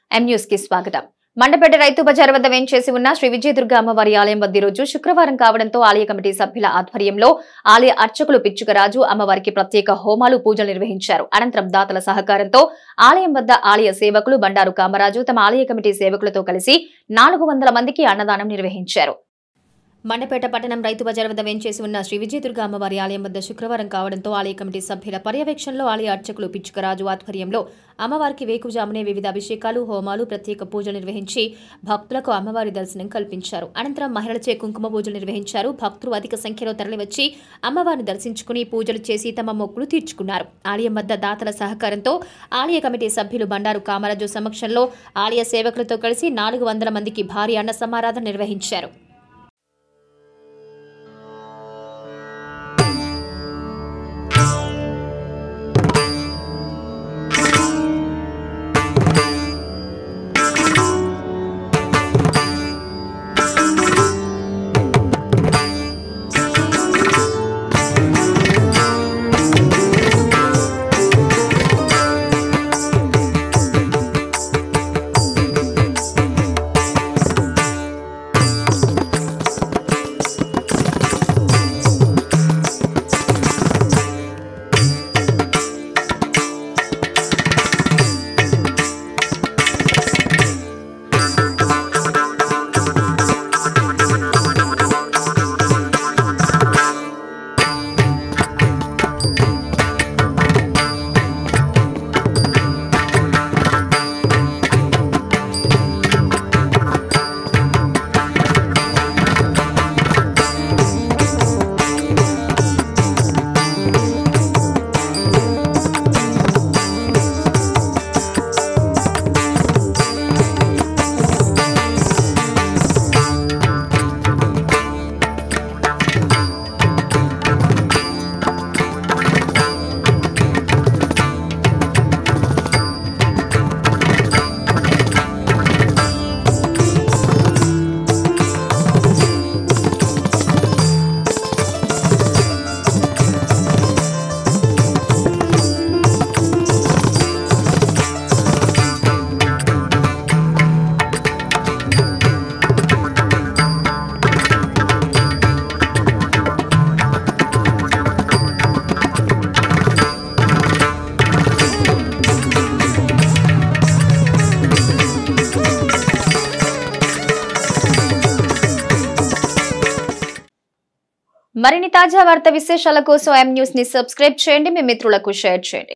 M news కి స్వాగతం మండపేట రైతు బజార్ వద్ద వేంచేసి ఉన్న శ్రీ విజయదుర్గ అమ్మవారి ఆలయం వద్ద ఈ రోజు శుక్రవారం కావడంతో ఆలయ కమిటీ సభ్యుల ఆధ్వర్యంలో ఆలయ అర్చకులు పిచ్చుకరాజు అమ్మవారికి ప్రత్యేక హోమాలు పూజలు నిర్వహించారు అనంతరం దాతల సహకారంతో ఆలయం వద్ద ఆలయ సేవకులు బండారు కామరాజు తమ ఆలయ కమిటీ సేవకులతో కలిసి నాలుగు వందల మందికి అన్నదానం నిర్వహించారు మండపేట పట్టణం రైతు బజార్ వద్ద వేంచేసి ఉన్న శ్రీ విజయదుర్గ అమ్మవారి ఆలయం వద్ద శుక్రవారం కావడంతో ఆలయ కమిటీ సభ్యుల పర్యవేక్షణలో ఆలయ అర్చకులు పిచ్చుకరాజు ఆధ్వర్యంలో అమ్మవారికి వేకుజామునే వివిధ అభిషేకాలు హోమాలు ప్రత్యేక పూజలు నిర్వహించి భక్తులకు అమ్మవారి దర్శనం కల్పించారు అనంతరం మహిళలచే కుంకుమ పూజలు నిర్వహించారు భక్తులు అధిక సంఖ్యలో తరలివచ్చి అమ్మవారిని దర్శించుకుని పూజలు చేసి తమ మొక్కులు తీర్చుకున్నారు ఆలయం వద్ద దాతల సహకారంతో ఆలయ కమిటీ సభ్యులు బండారు కామరాజు సమక్షంలో ఆలయ సేవకులతో కలిసి నాలుగు వందల మందికి భారీ అన్న సమారాధన నిర్వహించారు మరిన్ని తాజా వార్త విశేషాల కోసం ఎం న్యూస్ ని సబ్స్క్రైబ్ చేయండి మీ మిత్రులకు షేర్ చేయండి